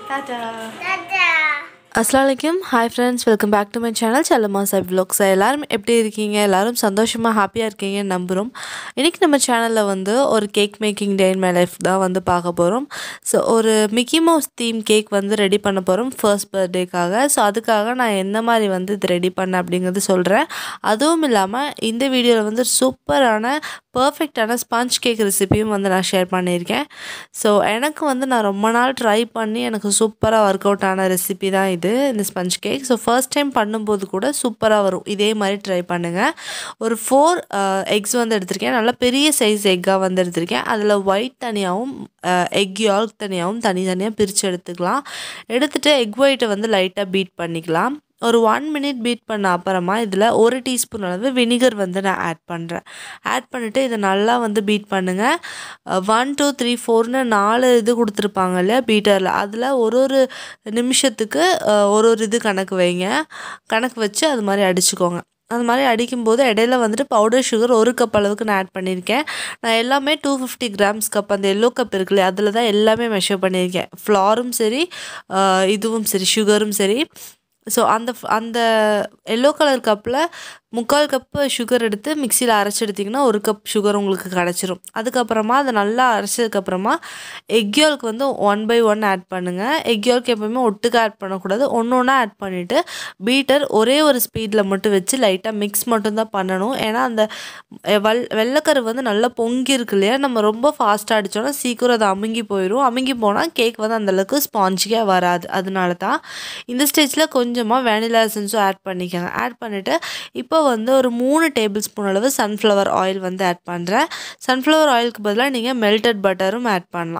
டாடா அஸ்லாம் வலைக்கம் hi friends welcome back to my channel Chellamma சாப் vlogs எல்லாரும் எப்படி இருக்கீங்க எல்லாரும் சந்தோஷமாக ஹாப்பியாக இருக்கீங்கன்னு நம்புகிறோம் இன்றைக்கி நம்ம சேனலில் வந்து ஒரு cake making day in my life தான் வந்து பார்க்க போகிறோம் ஸோ ஒரு மிக்கி மவுஸ் தீம் கேக் வந்து ரெடி பண்ண போகிறோம் ஃபர்ஸ்ட் பர்த்டேக்காக ஸோ அதுக்காக நான் எந்த மாதிரி வந்து இது ரெடி பண்ணேன் அப்படிங்கிறது சொல்கிறேன் அதுவும் இல்லாமல் இந்த வீடியோவில் வந்து சூப்பரான பர்ஃபெக்டான ஸ்பாஞ்ச் கேக் ரெசிபியும் வந்து நான் ஷேர் பண்ணியிருக்கேன் ஸோ எனக்கு வந்து நான் ரொம்ப நாள் ட்ரை பண்ணி எனக்கு சூப்பராக ஒர்க் அவுட் ஆன ரெசிபி தான் இது இந்த sponge cake so first time பண்ணும்போது கூட சூப்பராக வரும் இதே மாதிரி ட்ரை பண்ணுங்கள் ஒரு ஃபோர் எக்ஸ் வந்து எடுத்திருக்கேன் நல்லா பெரிய சைஸ் எக்காக வந்து எடுத்திருக்கேன் அதில் ஒயிட் தனியாகவும் எக் யால்க் தனியாகவும் தனித்தனியாக பிரித்து எடுத்துக்கலாம் எடுத்துகிட்டு எக் ஒயிட்டை வந்து லைட்டாக பீட் பண்ணிக்கலாம் ஒரு ஒன் மினிட் பீட் பண்ண அப்புறமா இதில் ஒரு டீஸ்பூன் அளவு வினிகர் வந்து நான் ஆட் பண்ணுறேன் ஆட் பண்ணிவிட்டு இதை நல்லா வந்து பீட் பண்ணுங்கள் ஒன் டூ த்ரீ ஃபோர்னு நாலு இது கொடுத்துருப்பாங்க இல்லையா பீட்டரில் அதில் ஒரு ஒரு நிமிஷத்துக்கு அஹ், ஒரு ஒரு இது கணக்கு வைங்க கணக்கு வச்சு அது மாதிரி அடிச்சுக்கோங்க அது மாதிரி அடிக்கும்போது இடையில வந்துட்டு பவுடர் சுகர் ஒரு கப் அளவுக்கு நான் ஆட் பண்ணியிருக்கேன் நான் எல்லாமே டூ ஃபிஃப்டி கிராம்ஸ் கப் அந்த எல்லோ கப் இருக்குல்ல அதில் தான் எல்லாமே மெஷர் பண்ணியிருக்கேன் ஃப்ளாரும் சரி அஹ், இதுவும் சரி சுகரும் சரி ஸோ அந்த f- அந்த எல்லோ கலர் கப்பில் முக்கால் கப்பு சுகர் எடுத்து மிக்சியில் அரைச்சி எடுத்திங்கன்னா ஒரு கப் சுகர் உங்களுக்கு கிடச்சிரும் அதுக்கப்புறமா அதை நல்லா அரைச்சதுக்கப்புறமா எக் யோல்க்கு வந்து ஒன் பை ஒன் ஆட் பண்ணுங்கள் எக் யோல்க்கு எப்போவுமே ஒட்டுக்க ஆட் பண்ணக்கூடாது ஒன்று ஒன்றா ஆட் பண்ணிவிட்டு பீட்டர் ஒரே ஒரு ஸ்பீடில் மட்டும் வச்சு லைட்டாக மிக்ஸ் மட்டும்தான் பண்ணணும் ஏன்னா அந்த அஹ், வல் வெள்ளைக்கரு வந்து நல்லா பொங்கி இருக்கு இல்லையா நம்ம ரொம்ப ஃபாஸ்ட்டாக அடித்தோன்னா சீக்கிரம் அது அமுங்கி போயிடும் அமுங்கி போனால் கேக் வந்து அந்தளவுக்கு ஸ்பாஞ்சிக்காக வராது அதனால தான் இந்த ஸ்டேஜில் கொஞ்சமாக வேனிலா எசன்ஸும் ஆட் பண்ணிக்கோங்க ஆட் பண்ணிவிட்டு இப்போ வந்து ஒரு மூணு டேபிள் ஸ்பூன் அளவு சன்ஃப்ளவர் ஆயில் வந்து ஆட் பண்ணுறேன் சன்ஃப்ளவர் ஆயிலுக்கு பதிலாக நீங்கள் மெல்டட் பட்டரும் ஆட் பண்ணலாம்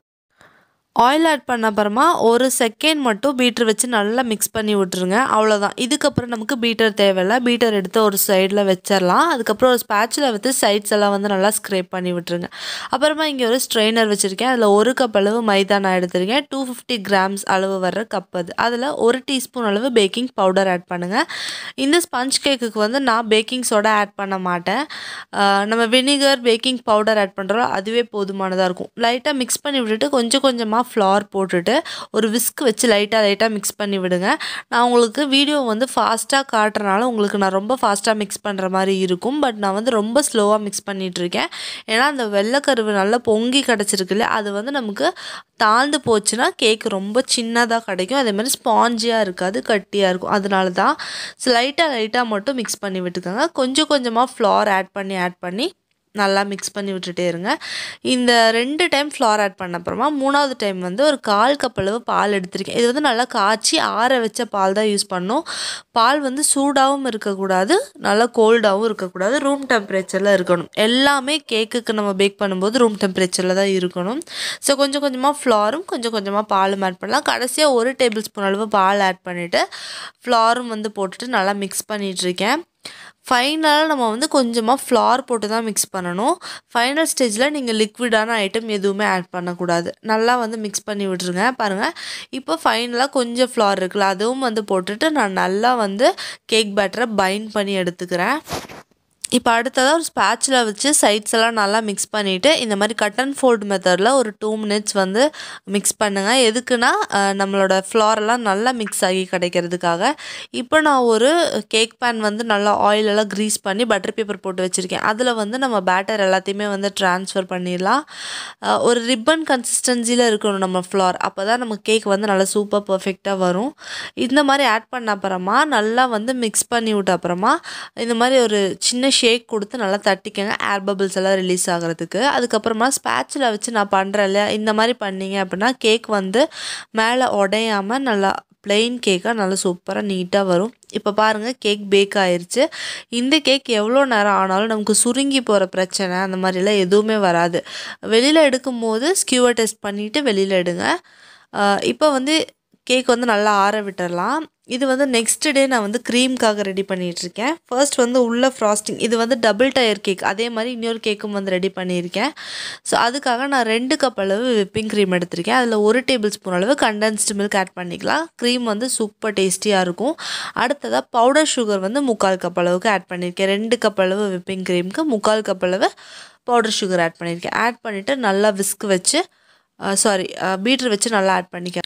ஆயில் ஆட் பண்ண அப்புறமா ஒரு செகண்ட் மட்டும் பீட்டர் வச்சு நல்லா மிக்ஸ் பண்ணி விட்ருங்க அவ்வளோதான் இதுக்கப்புறம் நமக்கு பீட்டர் தேவையில்ல பீட்டர் எடுத்து ஒரு சைடில் வச்சிடலாம் அதுக்கப்புறம் ஒரு ஸ்பேச்சில் வச்சு சைட்ஸ் எல்லாம் வந்து நல்லா ஸ்க்ரேப் பண்ணி விட்ருங்க அப்புறமா இங்கே ஒரு ஸ்ட்ரெயினர் வச்சுருக்கேன் அதில் ஒரு கப் அளவு மைதா நான் எடுத்திருக்கேன் டூ ஃபிஃப்டி கிராம்ஸ் அளவு வர்ற கப் அது அதில் ஒரு டீஸ்பூன் அளவு பேக்கிங் பவுடர் ஆட் பண்ணுங்கள் இந்த ஸ்பஞ்ச் கேக்குக்கு வந்து நான் பேக்கிங் சோடா ஆட் பண்ண மாட்டேன் ஆஹ் நம்ம வினிகர் பேக்கிங் பவுடர் ஆட் பண்ணுறோம் அதுவே போதுமானதாக இருக்கும் லைட்டாக மிக்ஸ் பண்ணி விட்டுட்டு கொஞ்சம் கொஞ்சமாக ஃப்ளார் போட்டுட்டு ஒரு விஸ்க் வச்சு லைட்டாக லைட்டாக மிக்ஸ் பண்ணி விடுங்க நான் உங்களுக்கு வீடியோ வந்து ஃபாஸ்ட்டாக காட்டுறனால உங்களுக்கு நான் ரொம்ப ஃபாஸ்ட்டாக மிக்ஸ் பண்ணுற மாதிரி இருக்கும் பட் நான் வந்து ரொம்ப ஸ்லோவாக மிக்ஸ் பண்ணிகிட்ருக்கேன் ஏன்னா அந்த வெள்ளைக்கருவு நல்லா பொங்கி கிடச்சிருக்குல்ல அது வந்து நமக்கு தாழ்ந்து போச்சுன்னா கேக் ரொம்ப சின்னதாக கிடைக்கும் அதே மாதிரி ஸ்பாஞ்சியாக இருக்காது கட்டியாக இருக்கும் அதனால தான் ஸோ லைட்டாக லைட்டாக மட்டும் மிக்ஸ் பண்ணி விட்டுக்கோங்க கொஞ்சம் கொஞ்சமாக ஃப்ளார் ஆட் பண்ணி ஆட் பண்ணி நல்லா மிக்ஸ் பண்ணி விட்டுட்டே இருங்க இந்த ரெண்டு டைம் ஃப்ளார் ஆட் பண்ண அப்புறமா மூணாவது டைம் வந்து ஒரு கால் கப் அளவு பால் எடுத்திருக்கேன் இது வந்து நல்லா காய்ச்சி ஆற வச்ச பால் தான் யூஸ் பண்ணணும் பால் வந்து சூடாகவும் இருக்கக்கூடாது நல்லா கோல்டாகவும் இருக்கக்கூடாது ரூம் டெம்பரேச்சரில் இருக்கணும் எல்லாமே கேக்குக்கு நம்ம பேக் பண்ணும்போது ரூம் டெம்பரேச்சரில் தான் இருக்கணும் ஸோ கொஞ்சம் கொஞ்சமாக ஃப்ளாரும் கொஞ்சம் கொஞ்சமாக பாலும் ஆட் பண்ணலாம் கடைசியாக ஒரு டேபிள் ஸ்பூன் அளவு பால் ஆட் பண்ணிவிட்டு ஃப்ளாரும் வந்து போட்டுட்டு நல்லா மிக்ஸ் பண்ணிகிட்ருக்கேன் ஃபைனலாக நம்ம வந்து கொஞ்சமாக ஃப்ளார் போட்டு தான் மிக்ஸ் பண்ணணும் ஃபைனல் ஸ்டேஜில் நீங்கள் லிக்விடான ஐட்டம் எதுவுமே ஆட் பண்ணக்கூடாது நல்லா வந்து மிக்ஸ் பண்ணி விட்ருங்க பாருங்கள் இப்போ ஃபைனலாக கொஞ்சம் ஃப்ளார் இருக்குல்ல அதுவும் வந்து போட்டுட்டு நான் நல்லா வந்து கேக் பேட்டரை பைண்ட் பண்ணி எடுத்துக்கிறேன் இப்போ அடுத்ததாக ஒரு ஸ்பேச்சில் வச்சு சைட்ஸ் எல்லாம் நல்லா மிக்ஸ் பண்ணிவிட்டு இந்த மாதிரி கட் அண்ட் ஃபோல்டு மெத்தடில் ஒரு டூ மினிட்ஸ் வந்து மிக்ஸ் பண்ணுங்கள் எதுக்குன்னா அஹ், நம்மளோட flour எல்லாம் நல்லா மிக்ஸ் ஆகி கிடைக்கிறதுக்காக இப்போ நான் ஒரு கேக் பேன் வந்து நல்லா oil எல்லாம் க்ரீஸ் பண்ணி பட்டர் பேப்பர் போட்டு வச்சுருக்கேன் அதில் வந்து நம்ம பேட்டர் எல்லாத்தையுமே வந்து ட்ரான்ஸ்ஃபர் பண்ணிடலாம் அஹ், ஒரு ரிப்பன் கன்சிஸ்டன்சியில் இருக்கணும் நம்ம ஃப்ளார் அப்போ தான் நம்ம கேக் வந்து நல்லா சூப்பர் பர்ஃபெக்டாக வரும் இந்த மாதிரி ஆட் பண்ண அப்புறமா நல்லா வந்து மிக்ஸ் பண்ணி விட்ட அப்புறமா இந்த மாதிரி ஒரு சின்ன ஷேக் கொடுத்து நல்லா தட்டிக்கங்க ஏர் பபிள்ஸ் எல்லாம் ரிலீஸ் ஆகிறதுக்கு அதுக்கப்புறமா ஸ்பேச்சில் வச்சு நான் பண்ணுறேன் இல்லையா இந்த மாதிரி பண்ணீங்க அப்படின்னா கேக் வந்து மேலே உடையாமல் நல்லா plain கேக்காக நல்லா சூப்பராக நீட்டாக வரும் இப்போ பாருங்கள் கேக் பேக் ஆயிருச்சு இந்த கேக் எவ்வளோ நேரம் ஆனாலும் நமக்கு சுருங்கி போகிற பிரச்சனை அந்த மாதிரிலாம் எதுவுமே வராது வெளியில் எடுக்கும்போது ஸ்கியூவை டெஸ்ட் பண்ணிவிட்டு வெளியில் எடுங்க ஆஹ் இப்போ வந்து கேக் வந்து நல்லா ஆற விட்டுறலாம் இது வந்து நெக்ஸ்ட் டே நான் வந்து க்ரீம்க்காக ரெடி பண்ணிகிட்ருக்கேன் ஃபர்ஸ்ட் வந்து உள்ள ஃப்ராஸ்டிங் இது வந்து டபுள் டயர் கேக் அதே மாதிரி இன்னொரு கேக்கும் வந்து ரெடி பண்ணியிருக்கேன் ஸோ அதுக்காக நான் ரெண்டு கப் அளவு விப்பிங் க்ரீம் எடுத்திருக்கேன் அதில் ஒரு டேபிள் ஸ்பூன் அளவு கண்டென்ஸ்டு மில்க் ஆட் பண்ணிக்கலாம் க்ரீம் வந்து சூப்பர் டேஸ்டியாக இருக்கும் அடுத்ததாக பவுடர் சுகர் வந்து முக்கால் கப் அளவுக்கு ஆட் பண்ணியிருக்கேன் ரெண்டு கப் அளவு விப்பிங் க்ரீமுக்கு முக்கால் கப் அளவு பவுடர் சுகர் ஆட் பண்ணியிருக்கேன் ஆட் பண்ணிவிட்டு நல்லா விஸ்க் வச்சு சாரி பீட்ரு வச்சு நல்லா ஆட் பண்ணிக்க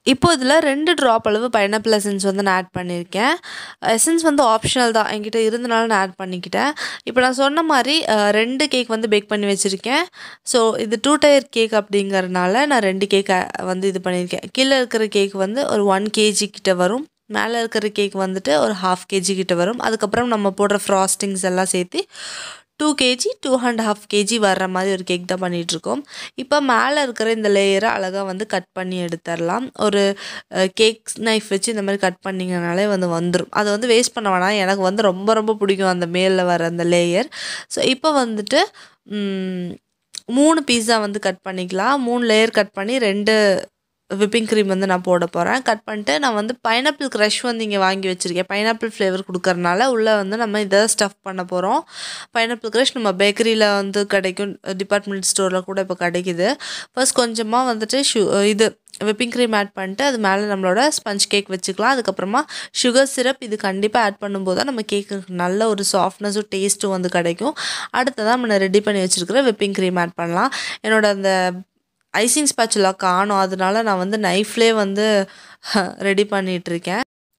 இப்போ இதில் ரெண்டு ட்ராப் அளவு பைனாப்பிள் எசன்ஸ் வந்து நான் ஆட் பண்ணியிருக்கேன் எசன்ஸ் வந்து ஆப்ஷனல் தான் என்கிட்ட இருந்தனால நான் ஆட் பண்ணிக்கிட்டேன் இப்போ நான் சொன்ன மாதிரி அஹ், ரெண்டு கேக் வந்து பேக் பண்ணி வச்சுருக்கேன் ஸோ இது டூ டயர் கேக் அப்படிங்கறனால நான் ரெண்டு கேக் வந்து இது பண்ணியிருக்கேன் கீழே இருக்கிற கேக் வந்து ஒரு ஒன் கேஜி கிட்ட வரும் மேலே இருக்கிற கேக் வந்துட்டு ஒரு ஹாஃப் கேஜி கிட்ட வரும் அதுக்கப்புறம் நம்ம போடுற ஃப்ராஸ்டிங்ஸ் எல்லாம் சேர்த்து two KG two and half KG வர்ற மாதிரி ஒரு கேக் தான் பண்ணிகிட்ருக்கோம் இப்போ மேலே இருக்கிற இந்த லேயரை அழகாக வந்து கட் பண்ணி எடுத்துடலாம் ஒரு கேக் நைஃப் வச்சு இந்த மாதிரி கட் பண்ணிங்கனாலே வந்து வந்துடும் அதை வந்து வேஸ்ட் பண்ண வேணாம் எனக்கு வந்து ரொம்ப ரொம்ப பிடிக்கும் அந்த மேலில் வர அந்த லேயர் ஸோ இப்போ வந்துட்டு ம், மூணு பீஸா வந்து கட் பண்ணிக்கலாம் மூணு லேயர் கட் பண்ணி ரெண்டு விப்பிங் க்ரீம் வந்து நான் போட போகிறேன் கட் பண்ணிட்டு நான் வந்து பைனாப்பிள் க்ரஷ் வந்து இங்கே வாங்கி வச்சுருக்கேன் பைனாப்பிள் ஃப்ளேவர் கொடுக்கறனால உள்ளே வந்து நம்ம இதை ஸ்டஃப் பண்ண போகிறோம் பைனாப்பிள் க்ரஷ் நம்ம பேக்கரியில் வந்து கிடைக்கும் டிபார்ட்மெண்ட் ஸ்டோரில் கூட இப்போ கிடைக்குது ஃபர்ஸ்ட் கொஞ்சமாக வந்துட்டு ஷு இது விப்பிங் க்ரீம் ஆட் பண்ணிட்டு அது மேலே நம்மளோட ஸ்பஞ்ச் கேக் வச்சுக்கலாம் அதுக்கப்புறமா சுகர் சிரப் இது கண்டிப்பாக ஆட் பண்ணும்போது தான் நம்ம கேக்கு நல்ல ஒரு சாஃப்ட்னஸும் டேஸ்ட்டும் வந்து கிடைக்கும் அடுத்ததான் நம்ம ரெடி பண்ணி வச்சுருக்கிற விப்பிங் க்ரீம் ஆட் பண்ணலாம் என்னோட அந்த ஐசிங் ஸ்பேச்சுலாம் காணும் அதனால நான் வந்து நைஃப்லேயே வந்து ரெடி பண்ணிகிட்ருக்கேன்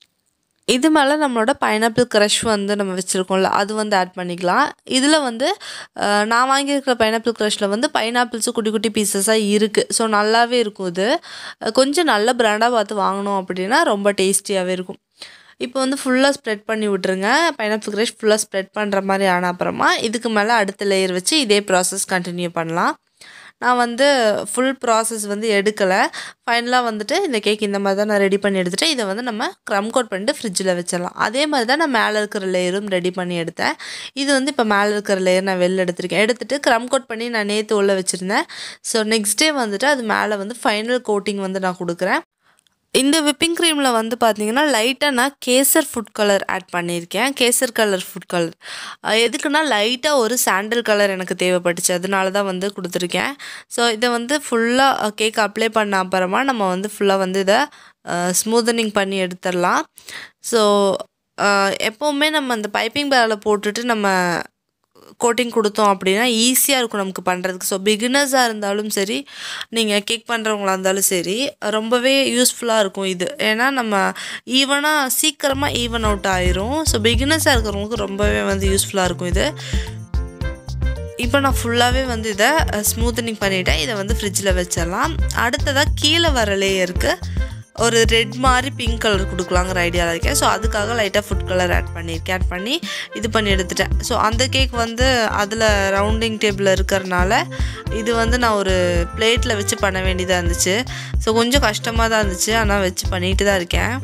இது மேலே நம்மளோட பைனாப்பிள் க்ரஷ் வந்து நம்ம வச்சுருக்கோம்ல அது வந்து ஆட் பண்ணிக்கலாம் இதில் வந்து அஹ், நான் வாங்கியிருக்கிற பைனாப்பிள் க்ரஷில் வந்து பைனாப்பிள்ஸும் குட்டி குட்டி பீசஸாக இருக்குது ஸோ நல்லாவே இருக்கும் இது அஹ், கொஞ்சம் நல்ல பிராண்டாக பார்த்து வாங்கினோம் அப்படின்னா ரொம்ப டேஸ்டியாகவே இருக்கும் இப்போ வந்து ஃபுல்லாக ஸ்ப்ரெட் பண்ணி விட்ருங்க பைனாப்பிள் க்ரஷ் ஃபுல்லாக ஸ்ப்ரெட் பண்ணுற மாதிரி ஆன அப்புறமா இதுக்கு மேலே அடுத்த லேயர் வச்சு இதே ப்ராசஸ் கண்டினியூ பண்ணலாம் நான் வந்து ஃபுல் ப்ராசஸ் வந்து எடுக்கலை ஃபைனலாக வந்துட்டு இந்த கேக் இந்த மாதிரி தான் நான் ரெடி பண்ணி எடுத்துகிட்டு இதை வந்து நம்ம க்ரம் கோட் பண்ணிட்டு ஃப்ரிட்ஜில் வச்சிடலாம் அதே மாதிரி தான் நான் மேலே இருக்கிற லேயரும் ரெடி பண்ணி எடுத்தேன் இது வந்து இப்போ மேலே இருக்கிற லேயர் நான் வெளில எடுத்திருக்கேன் எடுத்துகிட்டு க்ரம் கோட் பண்ணி நான் நேற்று உள்ள வச்சுருந்தேன் ஸோ நெக்ஸ்ட் டே வந்துட்டு அது மேலே வந்து ஃபைனல் கோட்டிங் வந்து நான் கொடுக்குறேன் இந்த விப்பிங் க்ரீமில் வந்து பார்த்தீங்கன்னா லைட்டாக நான் கேசர் ஃபுட் கலர் ஆட் பண்ணியிருக்கேன் கேசர் கலர் ஃபுட் கலர் எதுக்குன்னா லைட்டாக ஒரு சாண்டல் கலர் எனக்கு தேவைப்பட்டுச்சு அதனால தான் வந்து கொடுத்துருக்கேன் ஸோ இதை வந்து ஃபுல்லாக கேக் அப்ளை பண்ண அப்புறமா நம்ம வந்து ஃபுல்லாக வந்து இதை ஸ்மூதனிங் பண்ணி எடுத்துடலாம் ஸோ எப்போவுமே நம்ம அந்த பைப்பிங் பேரில் போட்டுட்டு நம்ம கோட்டிங் கொடுத்தோம் அப்படின்னா ஈஸியாக இருக்கும் நமக்கு பண்ணுறதுக்கு ஸோ பிகினர்ஸாக இருந்தாலும் சரி நீங்கள் கேக் பண்ணுறவங்களா இருந்தாலும் சரி ரொம்பவே யூஸ்ஃபுல்லாக இருக்கும் இது ஏன்னா நம்ம ஈவனாக சீக்கிரமாக ஈவன் அவுட் ஆயிரும் ஸோ பிகினர்ஸாக இருக்கிறவங்களுக்கு ரொம்பவே வந்து யூஸ்ஃபுல்லாக இருக்கும் இது இப்போ நான் ஃபுல்லாகவே வந்து இதை ஸ்மூத்தனிங் பண்ணிவிட்டேன் இதை வந்து ஃப்ரிட்ஜில் வச்சிடலாம் அடுத்ததாக கீழே வர லேயருக்கு ஒரு ரெட் மாதிரி பிங்க் கலர் கொடுக்கலாங்கிற ஐடியாவில் இருக்கேன் ஸோ அதுக்காக லைட்டாக ஃபுட் கலர் ஆட் பண்ணியிருக்கேன் ஆட் பண்ணி இது பண்ணி எடுத்துட்டேன் ஸோ அந்த கேக் வந்து அதில் ரவுண்டிங் டேபிள் இருக்கிறனால இது வந்து நான் ஒரு பிளேட்டில் வச்சு பண்ண வேண்டியதாக இருந்துச்சு ஸோ கொஞ்சம் கஷ்டமாக தான் இருந்துச்சு ஆனால் வச்சு பண்ணிட்டு தான் இருக்கேன்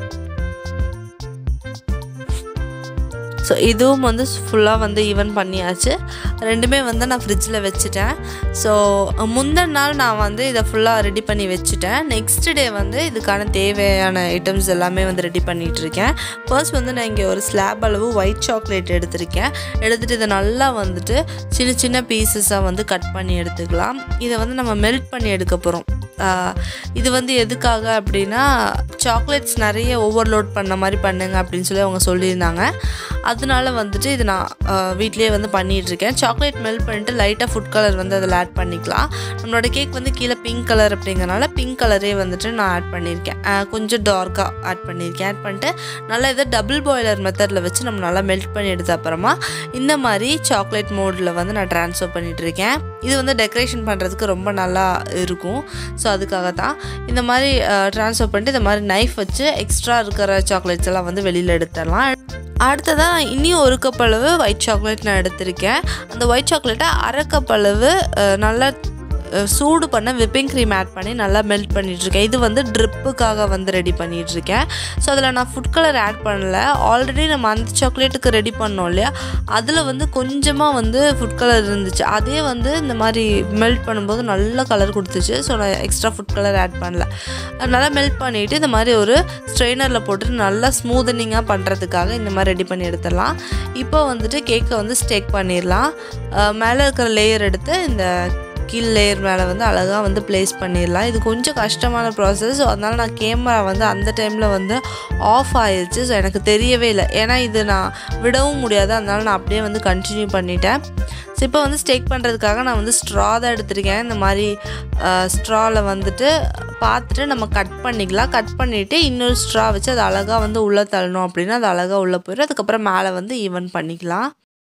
ஸோ இதுவும் வந்து ஃபுல்லாக வந்து ஈவன் பண்ணியாச்சு ரெண்டுமே வந்து நான் ஃப்ரிட்ஜில் வச்சுட்டேன் ஸோ முந்தின நாள் நான் வந்து இதை ஃபுல்லாக ரெடி பண்ணி வச்சுட்டேன் நெக்ஸ்ட் டே வந்து இதுக்கான தேவையான ஐட்டம்ஸ் எல்லாமே வந்து ரெடி பண்ணிகிட்டு இருக்கேன் ஃபர்ஸ்ட் வந்து நான் இங்கே ஒரு ஸ்லாப் அளவு ஒயிட் சாக்லேட் எடுத்திருக்கேன் எடுத்துகிட்டு இதை நல்லா வந்துட்டு சின்ன சின்ன பீசஸாக வந்து கட் பண்ணி எடுத்துக்கலாம் இதை வந்து நம்ம மெல்ட் பண்ணி எடுக்க போகிறோம் இது வந்து எதுக்காக அப்படின்னா சாக்லேட்ஸ் நிறைய ஓவர்லோட் பண்ண மாதிரி பண்ணுங்க அப்படின்னு சொல்லி அவங்க சொல்லியிருந்தாங்க அதனால வந்துட்டு இது நான் வீட்லேயே வந்து பண்ணிகிட்ருக்கேன் சாக்லேட் மெல்ட் பண்ணிட்டு லைட்டாக ஃபுட் கலர் வந்து அதில் ஆட் பண்ணிக்கலாம் நம்மளோட கேக் வந்து கீழே பிங்க் கலர் அப்படிங்கிறனால பிங்க் கலரே வந்துட்டு நான் ஆட் பண்ணியிருக்கேன் அஹ் கொஞ்சம் டார்க்காக ஆட் பண்ணியிருக்கேன் ஆட் பண்ணிட்டு நல்லா இதை டபுள் பாய்லர் மெத்தடில் வச்சு நம்ம நல்லா மெல்ட் பண்ணி எடுத்த அப்புறமா இந்த மாதிரி சாக்லேட் மோடில் வந்து நான் ட்ரான்ஸ்ஃபர் பண்ணிகிட்டு இருக்கேன் இது வந்து டெக்கரேஷன் பண்ணுறதுக்கு ரொம்ப நல்லா இருக்கும் ஸோ அதுக்காக தான் இந்த மாதிரி ட்ரான்ஸ்ஃபர் பண்ணிட்டு இந்த மாதிரி நைஃப் வச்சு எக்ஸ்ட்ரா இருக்கிற சாக்லேட்ஸ் எல்லாம் வந்து வெளியில் எடுத்துடலாம் அடுத்ததாக இன்னும் ஒரு கப் அளவு ஒயிட் சாக்லேட் நான் எடுத்திருக்கேன் அந்த ஒயிட் சாக்லேட்டை அரை கப் அளவு அஹ், நல்லா அஹ், சூடு பண்ண விப்பிங் க்ரீம் ஆட் பண்ணி நல்லா மெல்ட் பண்ணிகிட்ருக்கேன் இது வந்து ட்ரிப்புக்காக வந்து ரெடி பண்ணிகிட்ருக்கேன் ஸோ அதில் நான் ஃபுட் கலர் ஆட் பண்ணல ஆல்ரெடி நம்ம அந்த சாக்லேட்டுக்கு ரெடி பண்ணோம் இல்லையா அதில் வந்து கொஞ்சமாக வந்து ஃபுட் கலர் இருந்துச்சு அதே வந்து இந்த மாதிரி மெல்ட் பண்ணும்போது நல்ல கலர் கொடுத்துச்சு ஸோ நான் எக்ஸ்ட்ரா ஃபுட் கலர் ஆட் பண்ணல நல்லா மெல்ட் பண்ணிவிட்டு இந்த மாதிரி ஒரு ஸ்ட்ரெயினரில் போட்டு நல்லா ஸ்மூதனிங்காக பண்ணுறதுக்காக இந்த மாதிரி ரெடி பண்ணி எடுத்துடலாம் இப்போ வந்துட்டு கேக்கை வந்து ஸ்டேக் பண்ணிடலாம் மேலே இருக்கிற லேயர் எடுத்து இந்த கீழ் லேயர் மேலே வந்து அழகாக வந்து ப்ளேஸ் பண்ணிடலாம் இது கொஞ்சம் கஷ்டமான ப்ராசஸ் ஸோ அதனால் நான் கேமரா வந்து அந்த டைமில் வந்து ஆஃப் ஆயிடுச்சு ஸோ எனக்கு தெரியவே இல்லை ஏன்னா இது நான் விடவும் முடியாது அதனால் நான் அப்படியே வந்து கண்டினியூ பண்ணிட்டேன் ஸோ இப்போ வந்து ஸ்டேக் பண்ணுறதுக்காக நான் வந்து ஸ்ட்ரா தான் எடுத்திருக்கேன் இந்த மாதிரி ஸ்ட்ராவில் வந்துட்டு பார்த்துட்டு நம்ம கட் பண்ணிக்கலாம் கட் பண்ணிவிட்டு இன்னொரு ஸ்ட்ரா வச்சு அது அழகாக வந்து உள்ளே தள்ளணும் அப்படின்னா அது அழகாக உள்ளே போயிடும் அதுக்கப்புறம் மேலே வந்து ஈவன் பண்ணிக்கலாம்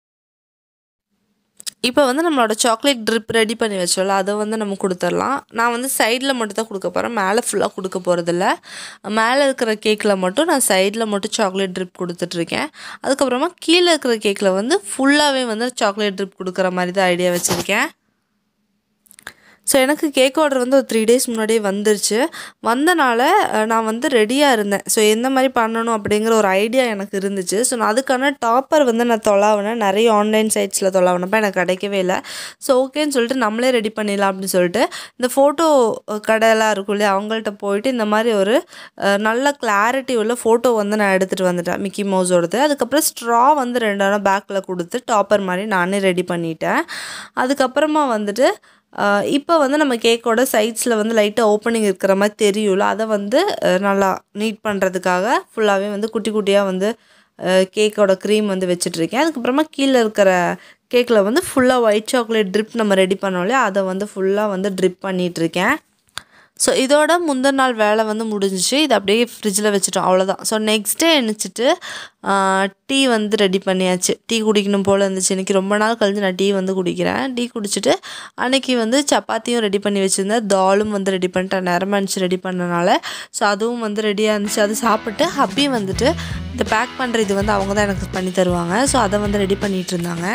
இப்போ வந்து நம்மளோட சாக்லேட் ட்ரிப் ரெடி பண்ணி வச்சோம்ல அதை வந்து நம்ம கொடுத்துடலாம் நான் வந்து சைடில் மட்டும் தான் கொடுக்க போகிறேன் மேலே ஃபுல்லாக கொடுக்க போகிறதில்ல மேலே இருக்கிற கேக்கில் மட்டும் நான் சைடில் மட்டும் சாக்லேட் ட்ரிப் கொடுத்துட்ருக்கேன் அதுக்கப்புறமா கீழே இருக்கிற கேக்கில் வந்து ஃபுல்லாகவே வந்து சாக்லேட் ட்ரிப் கொடுக்குற மாதிரி தான் ஐடியா வச்சுருக்கேன் ஸோ எனக்கு கேக் ஆர்டர் வந்து ஒரு த்ரீ டேஸ் முன்னாடியே வந்துருச்சு வந்தனால அஹ், நான் வந்து ரெடியாக இருந்தேன் ஸோ எந்த மாதிரி பண்ணணும் அப்படிங்கிற ஒரு ஐடியா எனக்கு இருந்துச்சு ஸோ நான் அதுக்கான டாப்பர் வந்து நான் தொலாவினேன் நிறைய ஆன்லைன் சைட்ஸில் தொலாவினப்போ எனக்கு கிடைக்கவே இல்லை ஸோ ஓகேன்னு சொல்லிட்டு நம்மளே ரெடி பண்ணிடலாம் அப்படின்னு சொல்லிட்டு இந்த ஃபோட்டோ கடையெல்லாம் இருக்கும் இல்லையா அவங்கள்ட்ட போயிட்டு இந்த மாதிரி ஒரு அஹ், நல்ல கிளாரிட்டி உள்ள ஃபோட்டோ வந்து நான் எடுத்துகிட்டு வந்துட்டேன் மிக்கி மவுஸோடது அதுக்கப்புறம் ஸ்ட்ரா வந்து ரெண்டு பேக்கில் கொடுத்து டாப்பர் மாதிரி நானே ரெடி பண்ணிட்டேன் அதுக்கப்புறமா வந்துட்டு இப்போ வந்து நம்ம கேக்கோட சைட்ஸில் வந்து லைட்டாக ஓப்பனிங் இருக்கிற மாதிரி தெரியும்ல அதை வந்து அஹ், நல்லா நீட் பண்ணுறதுக்காக ஃபுல்லாகவே வந்து குட்டி குட்டியாக வந்து கேக்கோட க்ரீம் வந்து வச்சிட்ருக்கேன் அதுக்கப்புறமா கீழே இருக்கிற கேக்கில் வந்து ஃபுல்லாக ஒயிட் சாக்லேட் ட்ரிப் நம்ம ரெடி பண்ணோம் இல்லையா அதை வந்து ஃபுல்லாக வந்து ட்ரிப் பண்ணிகிட்ருக்கேன் ஸோ இதோட முந்தின நாள் வேலை வந்து முடிஞ்சிச்சு இது அப்படியே ஃப்ரிட்ஜில் வச்சுட்டோம் அவ்வளோதான் ஸோ நெக்ஸ்ட் டே எழுந்திரிச்சிட்டு டீ வந்து ரெடி பண்ணியாச்சு டீ குடிக்கணும் போல் இருந்துச்சு இன்றைக்கி ரொம்ப நாள் கழிஞ்சு நான் டீ வந்து குடிக்கிறேன் டீ குடிச்சிட்டு அன்னைக்கு வந்து சப்பாத்தியும் ரெடி பண்ணி வச்சுருந்தேன் தாலும் வந்து ரெடி பண்ணிட்டேன் நேரமாக இருந்துச்சு ரெடி பண்ணனால ஸோ அதுவும் வந்து ரெடியாக இருந்துச்சு அது சாப்பிட்டு ஹப்பி வந்துட்டு இந்த பேக் பண்ணுற இது வந்து அவங்க தான் எனக்கு பண்ணி தருவாங்க ஸோ அதை வந்து ரெடி பண்ணிகிட்டு இருந்தாங்க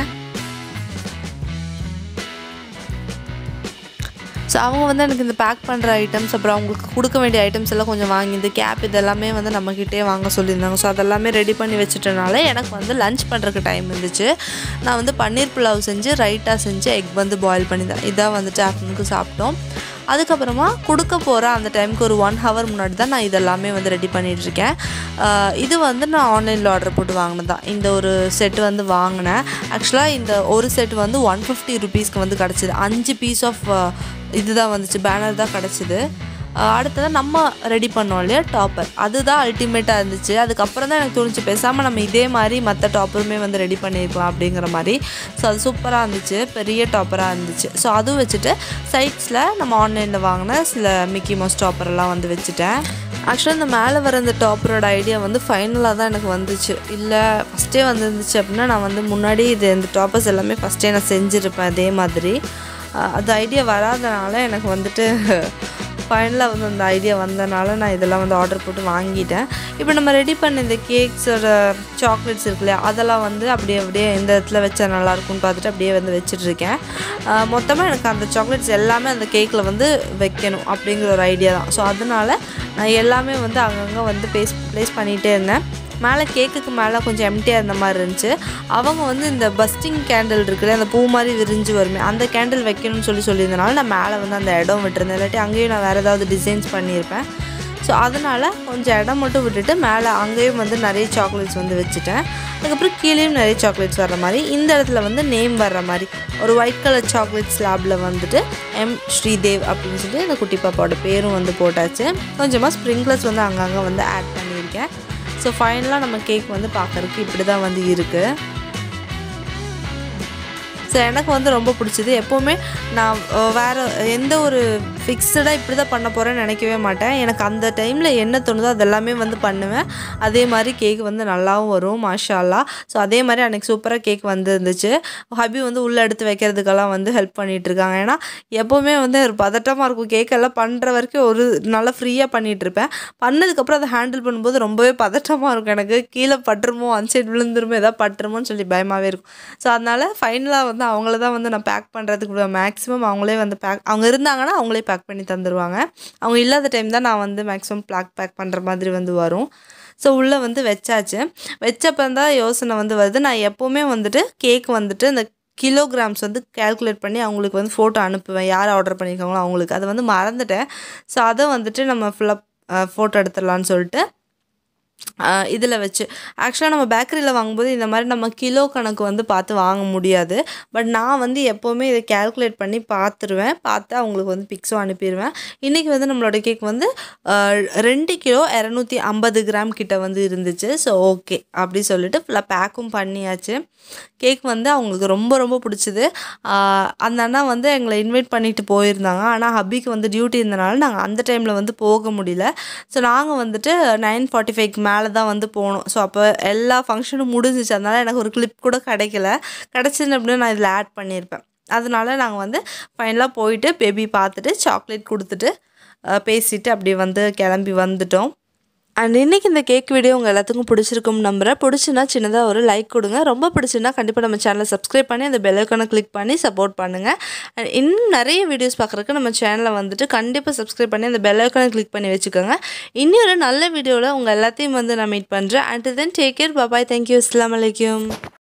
ஸோ அவங்க வந்து எனக்கு இந்த பேக் பண்ணுற ஐட்டம்ஸ் அப்புறம் அவங்களுக்கு கொடுக்க வேண்டிய ஐட்டம்ஸ் எல்லாம் கொஞ்சம் வாங்கி இந்த கேப் இதெல்லாமே வந்து நம்மக்கிட்டே வாங்க சொல்லியிருந்தாங்க ஸோ அதெல்லாமே ரெடி பண்ணி வச்சுட்டனால எனக்கு வந்து லஞ்ச் பண்ணுறதுக்கு டைம் இருந்துச்சு நான் வந்து பன்னீர் புலாவ் செஞ்சு ரைட்டாக செஞ்சு எக் வந்து பாயில் பண்ணி தான் இதான் வந்துட்டு ஆஃப்டர்நூனுக்கு சாப்பிட்டோம் அதுக்கப்புறமா கொடுக்க போகிற அந்த டைமுக்கு ஒரு ஒன் ஹவர் முன்னாடி தான் நான் இதெல்லாமே வந்து ரெடி பண்ணிகிட்ருக்கேன் இது வந்து நான் ஆன்லைனில் ஆர்டர் போட்டு வாங்கினது தான் இந்த ஒரு செட் வந்து வாங்கினேன் ஆக்சுவலாக இந்த ஒரு செட் வந்து ஒன் ஃபிஃப்டி ருபீஸ்க்கு வந்து கிடச்சிது அஞ்சு பீஸ் ஆஃப் இதுதான் வந்துச்சு பேனர் தான் கிடச்சிது அடுத்தது நம்ம ரெடி பண்ணோம் இல்லையா டாப்பர் அதுதான் அல்டிமேட்டாக இருந்துச்சு அதுக்கப்புறம் தான் எனக்கு தோணுச்சு பேசாமல் நம்ம இதே மாதிரி மற்ற டாப்பருமே வந்து ரெடி பண்ணியிருக்கலாம் அப்படிங்கிற மாதிரி ஸோ அது சூப்பராக இருந்துச்சு பெரிய டாப்பராக இருந்துச்சு ஸோ அதுவும் வச்சுட்டு சைட்ஸில் நம்ம ஆன்லைனில் வாங்கின சில மிக்கி மவுஸ் டாப்பரெல்லாம் வந்து வச்சுட்டேன் ஆக்சுவலாக இந்த மேலே வர இந்த டாப்பரோட ஐடியா வந்து ஃபைனலாக தான் எனக்கு வந்துச்சு இல்லை ஃபஸ்ட்டே வந்துருந்துச்சு அப்படின்னா நான் வந்து முன்னாடி இது இந்த டாப்பர்ஸ் எல்லாமே ஃபஸ்ட்டே நான் செஞ்சுருப்பேன் அதே மாதிரி அஹ் அது ஐடியா வராதனால எனக்கு வந்துட்டு ஃபைனலாக வந்து அந்த ஐடியா வந்தனால நான் இதெல்லாம் வந்து ஆர்டர் போட்டு வாங்கிட்டேன் இப்போ நம்ம ரெடி பண்ண இந்த கேக்ஸோட சாக்லேட்ஸ் இருக்கு இல்லையா அதெல்லாம் வந்து அப்படியே அப்படியே எந்த இடத்துல வச்சா நல்லாயிருக்கும்னு பார்த்துட்டு அப்படியே வந்து வச்சிட்ருக்கேன் மொத்தமாக எனக்கு அந்த சாக்லேட்ஸ் எல்லாமே அந்த கேக்கில் வந்து வைக்கணும் அப்படிங்கிற ஒரு ஐடியா தான் ஸோ அதனால நான் எல்லாமே வந்து அங்கங்கே வந்து ப்ளேஸ் ப்ளேஸ் பண்ணிகிட்டே இருந்தேன் மேலே கேக்குக்கு மேலே கொஞ்சம் எம்டியாக இருந்த மாதிரி இருந்துச்சு அவங்க வந்து இந்த பஸ்டிங் கேண்டில் இருக்குல்ல அந்த பூ மாதிரி விரிஞ்சு வருமே அந்த கேண்டில் வைக்கணும்னு சொல்லி சொல்லியிருந்தனால நான் மேலே வந்து அந்த இடம் விட்டுருந்தேன் இல்லாட்டி அங்கேயும் நான் வேறு ஏதாவது டிசைன்ஸ் பண்ணியிருப்பேன் ஸோ அதனால் கொஞ்சம் இடம் மட்டும் விட்டுட்டு மேலே அங்கேயும் வந்து நிறைய சாக்லேட்ஸ் வந்து வச்சுட்டேன் அதுக்கப்புறம் கீழேயும் நிறைய சாக்லேட்ஸ் வர்ற மாதிரி இந்த இடத்துல வந்து நேம் வர்ற மாதிரி ஒரு ஒயிட் கலர் சாக்லேட் ஸ்லாபில் வந்துட்டு எம் ஸ்ரீதேவ் அப்படின்னு சொல்லி அந்த குட்டி பாப்பாவோட பேரும் வந்து போட்டாச்சு கொஞ்சமாக ஸ்ப்ரிங்க்லர்ஸ் வந்து அங்கங்கே வந்து ஆட் பண்ணியிருக்கேன் ஸோ ஃபைனலாக நம்ம கேக் வந்து பார்க்குறதுக்கு இப்படி தான் வந்து இருக்குது ஸோ எனக்கு வந்து ரொம்ப பிடிச்சது எப்போவுமே நான் அஹ், வேறு எந்த ஒரு ஃபிக்ஸ்டாக இப்படி தான் பண்ண போகிறேன்னு நினைக்கவே மாட்டேன் எனக்கு அந்த டைமில் என்ன தோணுதோ அதெல்லாமே வந்து பண்ணுவேன் அதே மாதிரி கேக் வந்து நல்லாவும் வரும் மாஷால்லா ஸோ அதே மாதிரி அன்றைக்கி சூப்பராக கேக் வந்து இருந்துச்சு ஹபி வந்து உள்ளே எடுத்து வைக்கிறதுக்கெல்லாம் வந்து ஹெல்ப் பண்ணிகிட்டு இருக்காங்க ஏன்னா எப்போவுமே வந்து ஒரு பதட்டமாக இருக்கும் கேக் எல்லாம் பண்ணுற வரைக்கும் ஒரு நல்லா ஃப்ரீயாக பண்ணிகிட்டு இருப்பேன் பண்ணதுக்கப்புறம் அதை ஹேண்டில் பண்ணும்போது ரொம்பவே பதட்டமாக இருக்கும் எனக்கு கீழே பட்டுருமோ அன் சைடு விழுந்துருமோ எதாவது பட்டுருமோன்னு சொல்லி பயமாகவே இருக்கும் ஸோ அதனால் ஃபைனலாக வந்து அவங்கள தான் வந்து நான் பேக் பண்ணுறதுக்கு மேக்ஸிமம் அவங்களே வந்து பேக் அவங்க இருந்தாங்கன்னா அவங்களே பேக் பண்ணி தந்துடுவாங்க அவங்க இல்லாத டைம் தான் நான் வந்து மேக்ஸிமம் பிளாக் பேக் பண்ணுற மாதிரி வந்து வரும் ஸோ உள்ளே வந்து வச்சாச்சு வச்சப்போ தான் யோசனை வந்து வருது நான் எப்போவுமே வந்துட்டு கேக் வந்துட்டு இந்த கிலோகிராம்ஸ் வந்து கேல்குலேட் பண்ணி அவங்களுக்கு வந்து ஃபோட்டோ அனுப்புவேன் யார் ஆர்டர் பண்ணியிருக்காங்களோ அவங்களுக்கு அதை வந்து மறந்துட்டேன் ஸோ அதை வந்துட்டு நம்ம ஃபுல்லாக ஃபோட்டோ எடுத்துடலான்னு சொல்லிட்டு இதில் வச்சு ஆக்சுவலாக நம்ம பேக்கரியில் வாங்கும்போது இந்த மாதிரி நம்ம கிலோ கணக்கு வந்து பார்த்து வாங்க முடியாது பட் நான் வந்து எப்போவுமே இதை கேல்குலேட் பண்ணி பார்த்துருவேன் பார்த்து அவங்களுக்கு வந்து பிக்ஸும் அனுப்பிடுவேன் இன்றைக்கி வந்து நம்மளோட கேக் வந்து ஆஹ், ரெண்டு கிலோ இரநூத்தி ஐம்பது கிராம் கிட்ட வந்து இருந்துச்சு ஸோ ஓகே அப்படி சொல்லிட்டு ஃபுல்லாக பேக்கும் பண்ணியாச்சு கேக் வந்து அவங்களுக்கு ரொம்ப ரொம்ப பிடிச்சிது ஆஹ், அந்த அண்ணா வந்து எங்களை இன்வைட் பண்ணிட்டு போயிருந்தாங்க ஆனால் ஹப்பிக்கு வந்து டியூட்டி இருந்தனால நாங்கள் அந்த டைமில் வந்து போக முடியல ஸோ நாங்கள் வந்துட்டு நைன் ஃபார்ட்டி ஃபைவ்க்கு மேலே தான் வந்து போனோம் ஸோ அப்போ எல்லா ஃபங்க்ஷனும் முடிஞ்சிச்சு அதனால எனக்கு ஒரு கிளிப் கூட கிடைக்கல கிடச்சிருந்து அப்படின்னு நான் இதில் ஆட் பண்ணியிருப்பேன் அதனால நாங்கள் வந்து ஃபைனலாக போயிட்டு பேபி பார்த்துட்டு சாக்லேட் கொடுத்துட்டு அஹ், பேசிட்டு அப்படியே வந்து கிளம்பி வந்துட்டோம் அண்ட் இன்றைக்கி இந்த கேக் வீடியோ உங்கள் எல்லாத்துக்கும் பிடிச்சிருக்கும் நம்புறேன் பிடிச்சுன்னா சின்னதாக ஒரு லைக் கொடுங்க ரொம்ப பிடிச்சுன்னா கண்டிப்பாக நம்ம சேனலை சப்ஸ்கிரைப் பண்ணி அந்த பெல் ஐக்கானை கிளிக் பண்ணி சப்போர்ட் பண்ணுங்கள் அண்ட் இன்னும் நிறைய வீடியோஸ் பார்க்குறதுக்கு நம்ம சேனலை வந்துட்டு கண்டிப்பாக சப்ஸ்கிரைப் பண்ணி அந்த பெல் ஐக்கானை கிளிக் பண்ணி வச்சுக்கோங்க இன்னொரு நல்ல வீடியோவில் உங்கள் எல்லாத்தையும் வந்து நான் மீட் பண்ணுறேன் and then take care bye bye thank you அஸ்லாம் வலைக்கம்